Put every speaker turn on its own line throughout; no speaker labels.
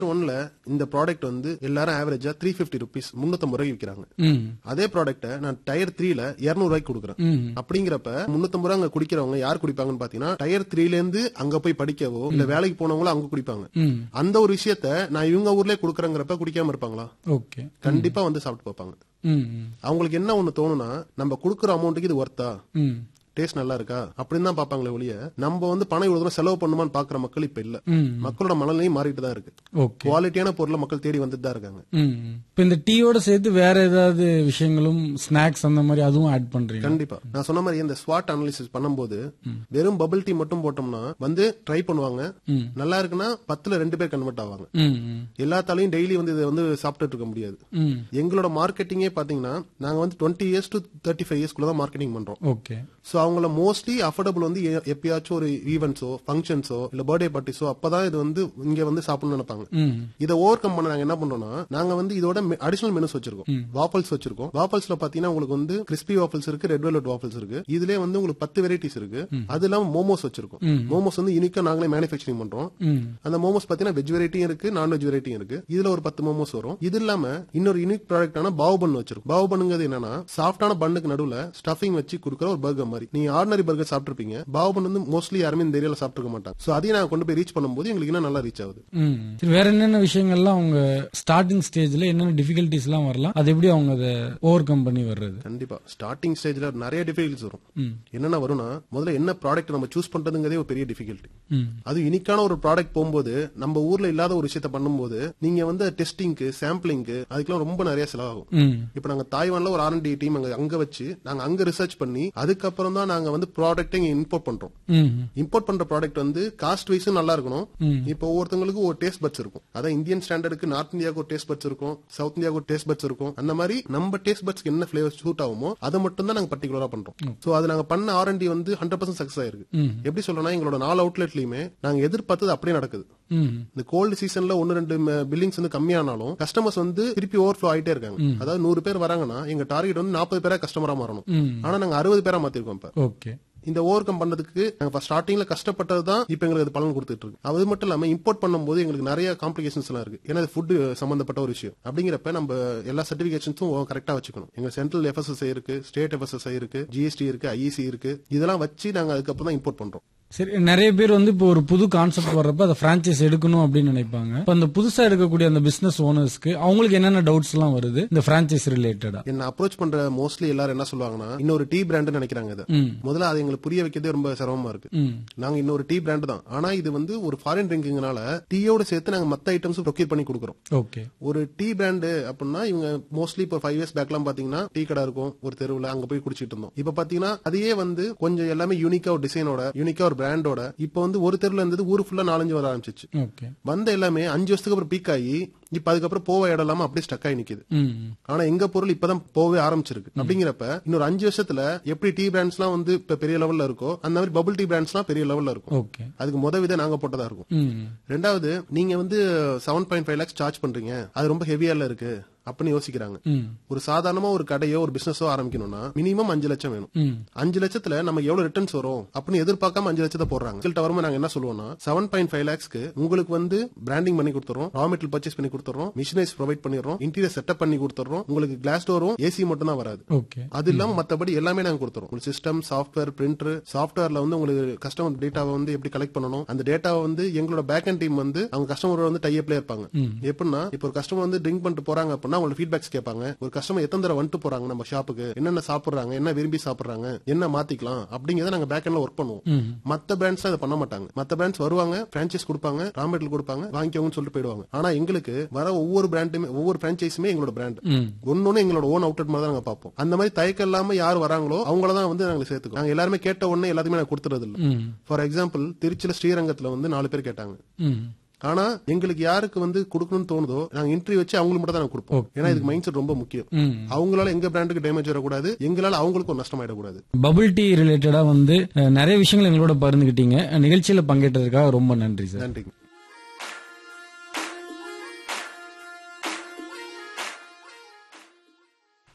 ஒன்ல இந்த ப்ராடக்ட் வந்து எல்லாரும் ஆவரேஜா த்ரீ பிப்டி ருபீஸ் முன்னூத்தம்பது ரூபாய்க்கு விற்கிறாங்க
ம்
அதே ப்ராடக்ட்டை நான் டயர் த்ரீல இருநூறு ரூபாய்க்கு கொடுக்குறேன்
ம்
அப்படிங்கிறப்ப முன்னூத்தம்பது ரூபா அங்க குடிக்கிறவங்க யார் குடிப்பாங்கன்னு பாத்தீங்கன்னா டயர் த்ரீல இருந்து அங்க போய் படிக்கவோ இல்ல வேலைக்கு போனவங்களும் அங்க குடிப்பாங்க
ம்
அந்த ஒரு விஷயத்த நான் இவங்க ஊர்லயே குடுக்கறங்கிறப்ப குடிக்காம இருப்பாங்களா
ஓகே
கண்டிப்பா வந்து சாப்பிட்டு பார்ப்பாங்க
ம் ம்
அவங்களுக்கு என்ன ஒண்ணு தோணுனா நம்ம குடுக்குற அமௌண்ட்டுக்கு இது ஒர்த்தா
ம்
டேஸ்ட் நல்லா இருக்கா அப்படின்னு தான் பாப்பாங்களே ஒழிய நம்ம வந்து பணம் இவ்வளவு தூரம் செலவு பண்ணுமான்னு பாக்குற மக்கள் இப்ப இல்ல
ம்
மக்களோட மனநிலையும் மாறிட்டு தான் இருக்கு
ஓகே
குவாலிட்டியான பொருளை மக்கள் தேடி வந்துட்டு தான் இருக்காங்க
ம் இப்போ இந்த டீயோட சேர்த்து வேற ஏதாவது விஷயங்களும் ஸ்நாக்ஸ் அந்த மாதிரி அதுவும் ஆட் பண்றீங்க
கண்டிப்பா நான் சொன்ன மாதிரி இந்த ஸ்வாட் அனாலிசிஸ் பண்ணும்போது வெறும் பபிள் டீ மட்டும் போட்டோம்னா வந்து ட்ரை பண்ணுவாங்க
ம்.
நல்லா இருக்குன்னா பத்துல ரெண்டு பேர் கன்வெர்ட் ஆவாங்க
ம் ம்
எல்லாத்தாலையும் டெய்லி வந்து இதை வந்து சாப்பிட்டுட்டு இருக்க முடியாது
ம்
எங்களோட மார்க்கெட்டிங்கே பாத்தீங்கன்னா நாங்க வந்து twenty years to thirty five இயர்ஸ்க்குள்ள தான் மார்க்கெட்டிங் பண்றோம்
ஓகே
சோ அவங்கள மோஸ்ட்லி அஃபோர்டபுள் வந்து எ- எப்பயாச்சும் ஒரு ஈவெண்ட்ஸோ ஃபங்க்ஷன்ஸோ இல்ல பர்த்டே பார்ட்டிஸோ அப்பதான் இது வந்து இங்க வந்து சாப்பிடணும்னு நினைப்பாங்க
ம்
இதை ஓவர் கம் பண்ண நாங்க என்ன பண்றோம்னா நாங்க வந்து இதோட அடிஷனல் மெனுஸ் வச்சிருக்கோம் வாஃபல்ஸ் வச்சிருக்கோம் வாஃபல்ஸ்ல பாத்தீங்கன்னா உங்களுக்கு வந்து கிறிஸ்பி வாஃபல்ஸ் இருக்கு ரெட் வெல்வெட் வாஃபல்ஸ் இருக்கு இதுலயே வந்து உங்களுக்கு பத்து வெரைட்டிஸ் இருக்கு அது இல்லாம மோமோஸ் வச்சிருக்கோம் மோமோஸ் வந்து யூனிக்கா நாங்களே மேனுஃபேக்சரிங் பண்றோம்
ம்
அந்த மோமோஸ் பாத்தீங்கன்னா வெஜ் வெரைட்டியும் இருக்கு நான்வெஜ் வெரைட்டியும் இருக்கு இதுல ஒரு பத்து மோமோஸ் வரும் இது இல்லாம இன்னொரு யூனிக் ப்ராடக்டான பாவ் பன் வச்சிருக்கும் பாவ் பண்ணுங்கிறது என்னன்னா சாஃப்டான பண்ணுக்கு நடுவுல ஸ்டஃபிங் வச்சு கொடுக்குற ஒரு பர்கர் மாதிரி நீங்க ஆர்டினரி பர்கர் சாப்பிட்டுருப்பீங்க பாவ் பன் வந்து மோஸ்ட்லி யாருமே இந்த ஏரியால சாப்பிட்டுருக்க மாட்டாங்க சோ அதையும் நாங்க கொண்டு போய் ரீச் பண்ணும்போது எங்களுக்கு இன்னும் நல்லா ரீச் ஆகுது
ம் சரி வேற என்னென்ன விஷயங்கள்லாம் அவங்க ஸ்டார்டிங் ஸ்டேஜ்ல என்னென்ன டிஃபிகல்டிஸ் எல்லாம் வரலாம் அது எப்படி அவங்க அதை ஓவர் கம் பண்ணி வர்றது
கண்டிப்பா ஸ்டார்டிங் ஸ்டேஜ்ல நிறைய டிஃபிகல்ட்டிஸ் வரும்
ம்
என்னென்ன வரும்னா முதல்ல என்ன ப்ராடக்ட் நம்ம சூஸ் பண்றதுங்கிறதே ஒரு பெரிய டிஃபிகல்ட்டி
ம்
அது யூனிக்கான ஒரு ப்ராடக்ட் போகும்போது நம்ம ஊர்ல இல்லாத ஒரு விஷயத்த பண்ணும்போது நீங்க வந்து டெஸ்டிங்க்கு சாம்பிளிங்க்கு அதுக்கெல்லாம் ரொம்ப நிறைய செலவாகும்
ம்
இப்ப நாங்க தாய்வான்ல ஒரு ஆர்என்டி டீம் அங்க அங்க வச்சு நாங்க அங்க ரிசர்ச் பண்ணி அதுக்கப்புறம் தான் நாங்க வந்து ப்ராடக்ட் இங்க இம்போர்ட் பண்றோம்
ம்
இம்போர்ட் பண்ற ப்ராடக்ட் வந்து காஸ்ட் வைஸும் நல்லா இருக்கணும்
ம்.
இப்போ ஒவ்வொருத்தவங்களுக்கு ஒரு டேஸ்ட் பட்ஸ் இருக்கும் அதான் இந்தியன் ஸ்டாண்டர்டுக்கு நார்த் இந்தியாவுக்கு ஒரு டேஸ்ட் பட்ஸ் இருக்கும் சவுத் இந்தியாவுக்கு ஒரு டேஸ்ட் பட்ஸ் இருக்கும் அந்த மாதிரி நம்ம டேஸ்ட் பட்ஸ்க்கு என்ன ஃபிளேவர் சூட் ஆகுமோ அதை மட்டும் தான் நாங்க பர்டிகுலரா பண்றோம் சோ அது நாங்க பண்ண ஆர்என்டி வந்து ஹண்ட்ரட் பர்சன்ட் சக்சஸ் ஆயிருக்கு
ம்.
எப்படி சொல்றேன்னா எங்களோட நாலு அவுட்லெட்லயுமே நாங்க எதிர்பார்த்தது அப்படியே நடக்குது
ம்
இந்த கோல்டு சீசன்ல ஒன்னு ரெண்டு பில்லிங்ஸ் வந்து கம்மியானாலும் கஸ்டமர்ஸ் வந்து திருப்பி ஓவர் ஃப்ளோ ஆயிட்டே இருக்காங்க அதாவது நூறு பேர் வராங்கன்னா எங்க டார்கெட் வந்து நாற்பது பேரா கஸ்டமரா மாறணும்
ம்
ஆனா நாங்க அறுபது பேரா மாத்திருக்கோம் இப்ப
ஓகே
இந்த ஓவர் கம் பண்ணதுக்கு நாங்க ஸ்டார்டிங்ல கஷ்டப்பட்டது தான் இப்ப எங்களுக்கு அது பலன் கொடுத்துட்டு இருக்கு அது மட்டும் இல்லாம இம்போர்ட் பண்ணும்போது எங்களுக்கு நிறைய காம்ப்ளிகேஷன்ஸ் எல்லாம் இருக்கு ஏன்னா ஃபுட் சம்பந்தப்பட்ட ஒரு விஷயம் அப்படிங்கிறப்ப நம்ம எல்லா சர்டிபிகேஷன்ஸும் கரெக்டா வச்சுக்கணும் எங்க சென்ட்ரல் எஃப்எஸ்எஸ்ஐ இருக்கு ஸ்டேட் எஃப்எஸ்எஸ்ஐ இருக்கு ஜிஎஸ்டி இருக்கு ஐஇசி இருக்கு இதெல்லாம் வச்சு நாங்க அதுக்கப்புறம் தான் இம்போர்ட் பண்றோம்
சரி நிறைய பேர் வந்து இப்போ ஒரு புது கான்செப்ட் வர்றப்ப அதை பிரான்ச்சைஸ் எடுக்கணும் அப்படின்னு நினைப்பாங்க இப்போ அந்த புதுசா எடுக்கக்கூடிய அந்த பிசினஸ் ஓனர்ஸ்க்கு அவங்களுக்கு என்னென்ன டவுட்ஸ் எல்லாம் வருது இந்த பிரான்ச்சைஸ் ரிலேட்டடா
என்ன அப்ரோச் பண்ற மோஸ்ட்லி எல்லாரும் என்ன சொல்லுவாங்கன்னா இன்னொரு டீ பிராண்ட் நினைக்கிறாங்க இதை
ம்
முதல்ல அது எங்களுக்கு புரிய வைக்கிறதே ரொம்ப சிரமமா இருக்கு
ம்
நாங்க இன்னொரு டீ பிராண்ட் தான் ஆனா இது வந்து ஒரு ஃபாரின் ட்ரிங்கிங்னால டீயோட சேர்த்து நாங்க மத்த ஐட்டம்ஸ் ப்ரொக்யூர் பண்ணி கொடுக்குறோம்
ஓகே
ஒரு டீ பிராண்டு அப்படின்னா இவங்க மோஸ்ட்லி இப்போ ஃபைவ் இயர்ஸ் பேக்லாம் பாத்தீங்கன்னா டீ கடை இருக்கும் ஒரு தெருவுல அங்க போய் குடிச்சிட்டு இருந்தோம் இப்ப பாத்தீங்கன்னா அதையே வந்து கொஞ்சம் எல்லாமே யூனிக்கா ஒரு டிசைனோட யூனிக்கா ஒரு பிராண்டோட இப்போ வந்து ஒரு தெருவுல இருந்தது ஊரு ஃபுல்லா நாலஞ்சு வர ஆரம்பிச்சிச்சு
ஓகே
வந்த எல்லாமே அஞ்சு வருஷத்துக்கு அப்புறம் பீக் ஆகி இப்ப அதுக்கப்புறம் போவ இடம் இல்லாம அப்படியே ஸ்டக் ஆகி நிக்குது
ம்
ஆனா எங்க பொருள் இப்பதான் போகவே ஆரம்பிச்சிருக்கு அப்படிங்கிறப்ப இன்னொரு அஞ்சு வருஷத்துல எப்படி டீ பிராண்ட்ஸ் எல்லாம் வந்து இப்ப பெரிய லெவல்ல இருக்கோ அந்த மாதிரி பபுள் டீ பிராண்ட்ஸ் எல்லாம் பெரிய லெவல்ல இருக்கும்
ஓகே
அதுக்கு முத விதை நாங்க போட்டதா இருக்கும்
ம்
ரெண்டாவது நீங்க வந்து seven point five lakhs charge பண்றீங்க அது ரொம்ப ஹெவியால இருக்கு அப்படின்னு யோசிக்கிறாங்க
ம்
ஒரு சாதாரணமா ஒரு கடையோ ஒரு பிசினஸோ ஆரம்பிக்கணும்னா மினிமம் அஞ்சு லட்சம் வேணும்
ம்
அஞ்சு லட்சத்துல நம்ம எவ்வளவு ரிட்டர்ன்ஸ் வரும் அப்படின்னு எதிர்பார்க்காம அஞ்சு லட்சத்தை போடுறாங்க ரிசல்ட் வரும்போது நாங்க என்ன சொல்லுவோம்னா செவன் பாயிண்ட் ஃபைவ் லேக்ஸ்க்கு உங்களுக்கு வந்து பிராண்டிங் பண்ணி கொடுத்துறோம் ரா மெட்டீரியல் பர்ச்சேஸ் பண்ணி கொடுத்துறோம் மிஷினரிஸ் ப்ரொவைட் பண்ணிடுறோம் இன்டீரியர் செட்டப் பண்ணி கொடுத்துறோம் உங்களுக்கு கிளாஸ் டோரும் ஏசி மட்டும் தான் வராது
ஓகே
அது இல்லாம மத்தபடி எல்லாமே நாங்க கொடுத்துறோம் உங்களுக்கு சிஸ்டம் சாஃப்ட்வேர் பிரிண்டர் சாஃப்ட்வேர்ல வந்து உங்களுக்கு கஸ்டமர் டேட்டாவை வந்து எப்படி கலெக்ட் பண்ணணும் அந்த டேட்டாவை வந்து எங்களோட பேக் அண்ட் டீம் வந்து அவங்க கஸ்டமரோட வந்து டைப்ல இருப்பாங்க எப்படின்னா இப்போ ஒரு கஸ்டமர் வந்து ட்ரிங்க் பண்ணிட்டு போறாங்க அப்படின்னா அவங்களோட ஃபீட்பேக்ஸ் கேட்பாங்க ஒரு கஸ்டமர் எத்தனை தடவை வந்துட்டு போறாங்க நம்ம ஷாப்புக்கு என்னென்ன சாப்பிடுறாங்க என்ன விரும்பி சாப்பிடுறாங்க என்ன மாத்திக்கலாம் அப்படிங்கறத நாங்க பேக் எண்ட்ல ஒர்க் பண்ணுவோம்
ம்
மத்த பிராண்ட்ஸ் இதை பண்ண மாட்டாங்க மத்த பிராண்ட்ஸ் வருவாங்க பிரான்ச்சைஸ் கொடுப்பாங்க ரா மெட்டீரியல் கொடுப்பாங்க வாங்கிக்கோங்கன்னு சொல்லிட்டு போயிடுவாங்க ஆனா எங்களுக்கு வர ஒவ்வொரு பிராண்டுமே ஒவ்வொரு பிரான்ச்சைஸுமே எங்களோட பிராண்ட்
ம்
ஒன்னொன்னு எங்களோட ஓன் அவுட்லெட் மாதிரி தான் நாங்க பார்ப்போம் அந்த மாதிரி தயக்கம் இல்லாம யார் வராங்களோ அவங்கள தான் வந்து நாங்க சேர்த்துக்கோம் நாங்க எல்லாருமே கேட்ட உடனே எல்லாத்தையுமே நாங்க கொடுத்துறது இல்ல
ம்
ஃபார் எக்ஸாம்பிள் திருச்சியில ஸ்ரீரங்கத்துல வந்து நாலு பேர் கேட்டாங்க
ம்
ஆனா எங்களுக்கு யாருக்கு வந்து கொடுக்கணும்னு தோணுதோ நாங்க இன்டர்வியூ வச்சு அவங்களுக்கு மட்டும் தான் நாங்க கொடுப்போம் ஏன்னா இதுக்கு மைண்ட் செட் ரொம்ப முக்கியம்
ம்
அவங்களால எங்க பிராண்டுக்கு டேமேஜ் வரக்கூடாது எங்களால அவங்களுக்கு ஒரு நஷ்டம் ஆயிடக்கூடாது
பபிள் டீ ரிலேட்டடா வந்து அஹ், நிறைய விஷயங்கள் எங்களோட பகிர்ந்துக்கிட்டீங்க நிகழ்ச்சியில பங்கேற்றதுக்காக ரொம்ப நன்றி சார்
நன்றி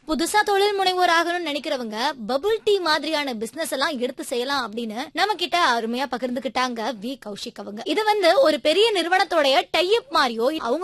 புதுசா தொழில் முனைவோர் ஆகணும்னு நினைக்கிறவங்க பபுள் டீ மாதிரியான பிசினஸ் எல்லாம் எடுத்து செய்யலாம் அப்படின்னு நம்ம கிட்ட அருமையா பகிர்ந்துகிட்டாங்க வி கௌஷிக் அவங்க இது வந்து ஒரு பெரிய நிறுவனத்தோடைய டைப் மாதிரியோ அவங்க